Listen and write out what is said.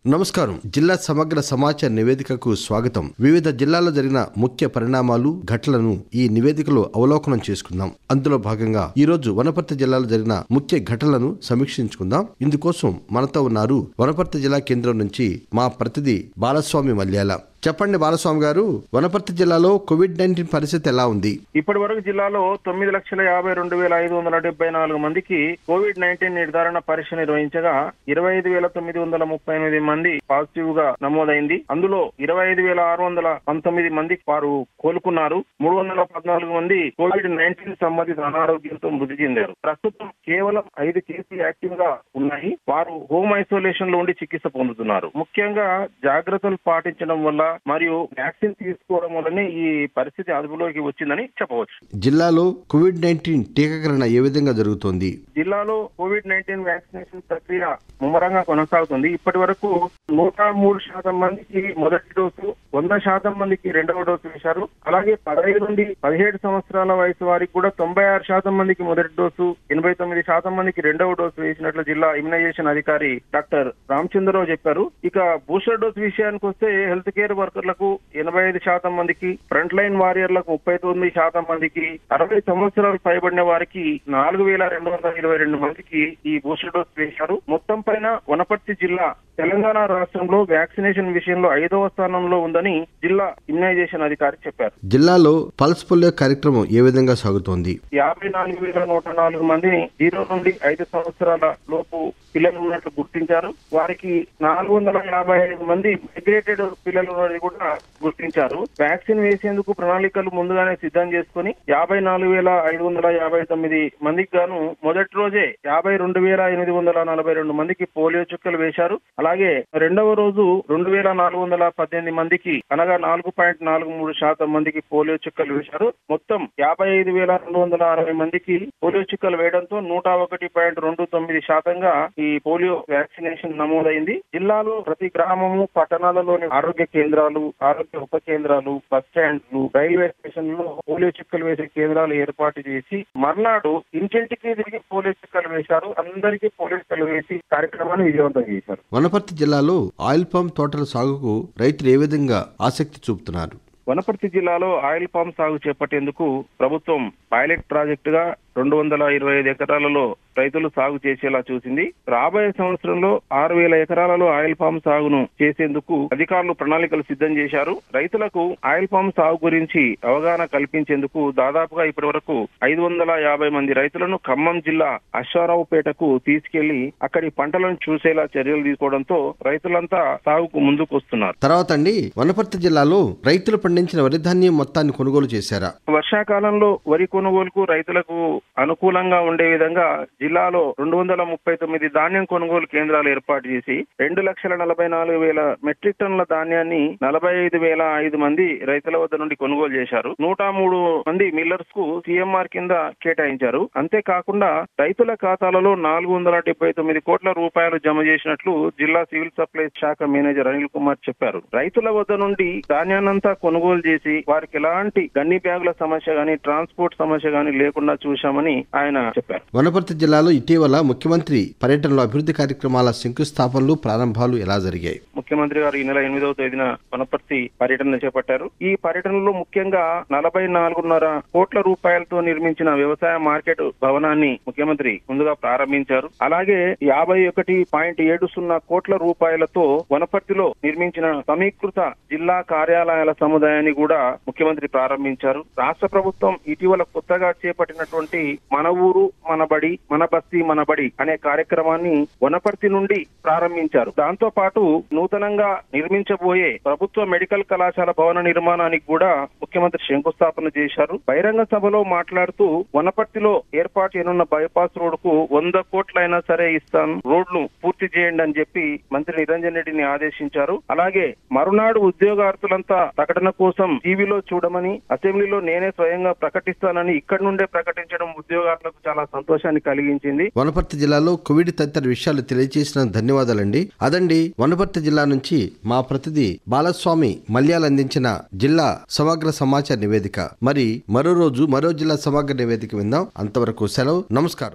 నమస్కారం జిల్లా సమగ్ర సమాచార నివేదికకు స్వాగతం వివిధ జిల్లాల్లో జరిగిన ముఖ్య పరిణామాలు ఘటనలను ఈ నివేదికలో అవలోకనం చేసుకుందాం అందులో భాగంగా ఈ రోజు వనపర్తి జిల్లాలో జరిగిన ముఖ్య ఘటనలను సమీక్షించుకుందాం ఇందుకోసం మనతో ఉన్నారు వనపర్తి జిల్లా కేంద్రం నుంచి మా ప్రతినిధి బాలస్వామి మల్యాల చెప్పండి బాలస్వామి గారు వనపర్తి జిల్లాలో కోవిడ్ నైన్టీన్ పరిస్థితి ఎలా ఉంది ఇప్పటి వరకు జిల్లాలో తొమ్మిది లక్షల యాభై రెండు వేల ఐదు వందల డెబ్బై నాలుగు మందికి కోవిడ్ నైన్టీన్ నిర్ధారణ పరీక్ష నిర్వహించగా ఇరవై ఐదు వేల తొమ్మిది వందల ముప్పై ఎనిమిది మంది పాజిటివ్ గా నమోదైంది అందులో ఇరవై ఐదు వేల ఆరు వందల పంతొమ్మిది మంది వారు కోలుకున్నారు మూడు వందల పద్నాలుగు మంది కోవిడ్ నైన్టీన్ సంబంధిత అనారోగ్యంతో మృతి చెందారు ప్రస్తుతం కేవలం ఐదు కేసులు యాక్టివ్ గా ఉన్నాయి వారు హోమ్ ఐసోలేషన్ లో ఉండి చికిత్స పొందుతున్నారు ముఖ్యంగా జాగ్రత్తలు పాటించడం వల్ల మరియు వ్యాక్సిన్ తీసుకోవడం వల్లనే ఈ పరిస్థితి అదుపులోకి వచ్చిందని చెప్పవచ్చు జిల్లాలో కోవిడ్ నైన్టీన్ టీకాకరణ ఏ విధంగా జరుగుతోంది జిల్లాలో కోవిడ్ నైన్టీన్ వ్యాక్సినేషన్ ప్రక్రియ ముమ్మరంగా కొనసాగుతుంది ఇప్పటి వరకు నూట మూడు శాతం మందికి మొదటి డోసు వంద శాతం మందికి రెండవ డోసు వేశారు అలాగే పదహైదు నుండి పదిహేడు సంవత్సరాల వయసు వారికి కూడా తొంభై ఆరు శాతం మందికి మొదటి డోసు ఎనభై తొమ్మిది శాతం మందికి రెండవ డోసు వేసినట్లు జిల్లా ఇమ్యునైజేషన్ అధికారి డాక్టర్ రామచంద్రరావు చెప్పారు ఇక బూస్టర్ డోస్ విషయానికి వస్తే హెల్త్ కేర్ వర్కర్లకు ఎనభై ఐదు శాతం మందికి ఫ్రంట్ లైన్ వారియర్లకు ముప్పై తొమ్మిది శాతం మందికి అరవై సంవత్సరాలు పైబడిన వారికి నాలుగు వేల రెండు వందల ఇరవై రెండు మందికి ఈ బూస్టర్ డోస్ వేశారు మొత్తం పైన వనపర్తి జిల్లా తెలంగాణ రాష్ట్రంలో వ్యాక్సినేషన్ విషయంలో ఐదవ స్థానంలో ఉందని జిల్లా ఇమ్యునైజేషన్ అధికారి చెప్పారు జిల్లాలో పల్స్ పోలియో కార్యక్రమం ఏ విధంగా సాగుతోంది యాభై నాలుగు వేల నూట నాలుగు మందిని జీరో నుండి ఐదు సంవత్సరాల లోపు పిల్లలు ఉన్నట్లు గుర్తించారు వారికి నాలుగు వందల యాభై ఐదు మంది మైగ్రేటెడ్ పిల్లలు ఉన్నది కూడా గుర్తించారు వ్యాక్సిన్ వేసేందుకు ప్రణాళికలు ముందుగానే సిద్ధం చేసుకుని యాభై నాలుగు వేల ఐదు వందల యాభై తొమ్మిది మందికి గాను మొదటి రోజే యాభై రెండు వేల ఎనిమిది వందల నలభై రెండు మందికి పోలియో చుక్కలు వేశారు అలాగే రెండవ రోజు రెండు వేల నాలుగు వందల పద్దెనిమిది మందికి అనగా నాలుగు పాయింట్ నాలుగు మూడు శాతం మందికి పోలియో చుక్కలు వేశారు మొత్తం యాభై ఐదు వేల రెండు వందల అరవై మందికి పోలియో చుక్కలు వేయడంతో నూట ఒకటి పాయింట్ రెండు తొమ్మిది శాతంగా ఈ పోలియో వ్యాక్సినేషన్ నమోదైంది జిల్లాలో ప్రతి గ్రామము పట్టణాలలోని ఆరోగ్య కేంద్రాలు ఆరోగ్య ఉప కేంద్రాలు బస్ స్టాండ్లు రైల్వే స్టేషన్లలో పోలియో చుక్కలు వేసే కేంద్రాలు ఏర్పాటు చేసి మర్నాడు ఇంటింటికి తిరిగి పోలియో చుక్కలు వేశారు అందరికీ పోలియో చుక్కలు వేసి కార్యక్రమాన్ని విజయవంతం చేశారు వనపర్తి జిల్లాలో ఆయిల్ పామ్ తోటల సాగుకు రైతులు ఏ విధంగా ఆసక్తి చూపుతున్నారు వనపర్తి జిల్లాలో ఆయిల్ పామ్ సాగు చేపట్టేందుకు ప్రభుత్వం పైలట్ ప్రాజెక్టుగా రెండు వందల ఇరవై ఐదు ఎకరాలలో రైతులు సాగు చేసేలా చూసింది రాబోయే సంవత్సరంలో ఆరు వేల ఎకరాలలో ఆయిల్ పామ్ సాగును చేసేందుకు అధికారులు ప్రణాళికలు సిద్ధం చేశారు రైతులకు ఆయిల్ పామ్ సాగు గురించి అవగాహన కల్పించేందుకు దాదాపుగా ఇప్పటి వరకు ఐదు వందల యాభై మంది రైతులను ఖమ్మం జిల్లా అశ్వారావుపేటకు తీసుకెళ్లి అక్కడి పంటలను చూసేలా చర్యలు తీసుకోవడంతో రైతులంతా సాగుకు ముందుకు వస్తున్నారు తర్వాత అండి వనపర్తి జిల్లాలో రైతులు పండించిన వరి ధాన్యం మొత్తాన్ని కొనుగోలు చేశారా వర్షాకాలంలో వరి కొనుగోలుకు రైతులకు అనుకూలంగా ఉండే విధంగా జిల్లాలో రెండు వందల ముప్పై తొమ్మిది ధాన్యం కొనుగోలు కేంద్రాలు ఏర్పాటు చేసి రెండు లక్షల నలభై నాలుగు వేల మెట్రిక్ టన్నుల ధాన్యాన్ని నలభై ఐదు వేల ఐదు మంది రైతుల వద్ద నుండి కొనుగోలు చేశారు నూట మూడు మంది మిల్లర్స్ కు సిఎంఆర్ కింద కేటాయించారు అంతేకాకుండా రైతుల ఖాతాలలో నాలుగు వందల డెబ్బై తొమ్మిది కోట్ల రూపాయలు జమ చేసినట్లు జిల్లా సివిల్ సప్లైస్ శాఖ మేనేజర్ అనిల్ కుమార్ చెప్పారు రైతుల వద్ద నుండి ధాన్యాన్నంతా కొనుగోలు చేసి వారికి ఎలాంటి గన్ని బ్యాగుల సమస్య గాని ట్రాన్స్పోర్ట్ సమస్య గాని లేకుండా చూశామని ఆయన చెప్పారు వనపర్తి జిల్లాలో ఇటీవల ముఖ్యమంత్రి పర్యటనలో అభివృద్ధి కార్యక్రమాల శంకుస్థాపనలు ప్రారంభాలు ఎలా జరిగాయి ముఖ్యమంత్రి గారు ఈ నెల ఎనిమిదవ తేదీన వనపర్తి పర్యటన చేపట్టారు ఈ పర్యటనలో ముఖ్యంగా నలభై నాలుగున్నర కోట్ల రూపాయలతో నిర్మించిన వ్యవసాయ మార్కెట్ భవనాన్ని ముఖ్యమంత్రి ముందుగా ప్రారంభించారు అలాగే యాభై ఒకటి పాయింట్ ఏడు సున్నా కోట్ల రూపాయలతో వనపర్తిలో నిర్మించిన సమీకృత జిల్లా కార్యాలయాల సముదాయాన్ని కూడా ముఖ్యమంత్రి ప్రారంభించారు రాష్ట్ర ప్రభుత్వం ఇటీవల కొత్తగా చేపట్టినటువంటి మన ఊరు మన బడి మన బస్తీ మన బడి అనే కార్యక్రమాన్ని వనపర్తి నుండి ప్రారంభించారు దాంతో పాటు నూతనంగా నిర్మించబోయే ప్రభుత్వ మెడికల్ కళాశాల భవన నిర్మాణానికి కూడా ముఖ్యమంత్రి శంకుస్థాపన చేశారు బహిరంగ సభలో మాట్లాడుతూ వనపర్తిలో ఏర్పాటు చేయనున్న బైపాస్ రోడ్ కు వంద కోట్లైనా సరే ఇస్తాను రోడ్లు పూర్తి చేయండి అని చెప్పి మంత్రి నిరంజన్ రెడ్డిని ఆదేశించారు అలాగే మరునాడు ఉద్యోగార్థులంతా ప్రకటన కోసం టీవీలో చూడమని అసెంబ్లీలో నేనే స్వయంగా ప్రకటిస్తానని ఇక్కడి నుండే ప్రకటించడం ఉద్యోగార్థులకు చాలా సంతోషాన్ని కలిగించింది వనపర్తి జిల్లాలో కోవిడ్ తదితర విషయాలు తెలియజేసిన ధన్యవాదాలండి అదండి వనపర్తి జిల్లా నుంచి మా ప్రతినిధి బాలస్వామి మల్యాలు అందించిన జిల్లా సమగ్ర సమాచార నివేదిక మరి మరో రోజు మరో జిల్లా సమగ్ర నివేదిక విందాం అంతవరకు సెలవు నమస్కారం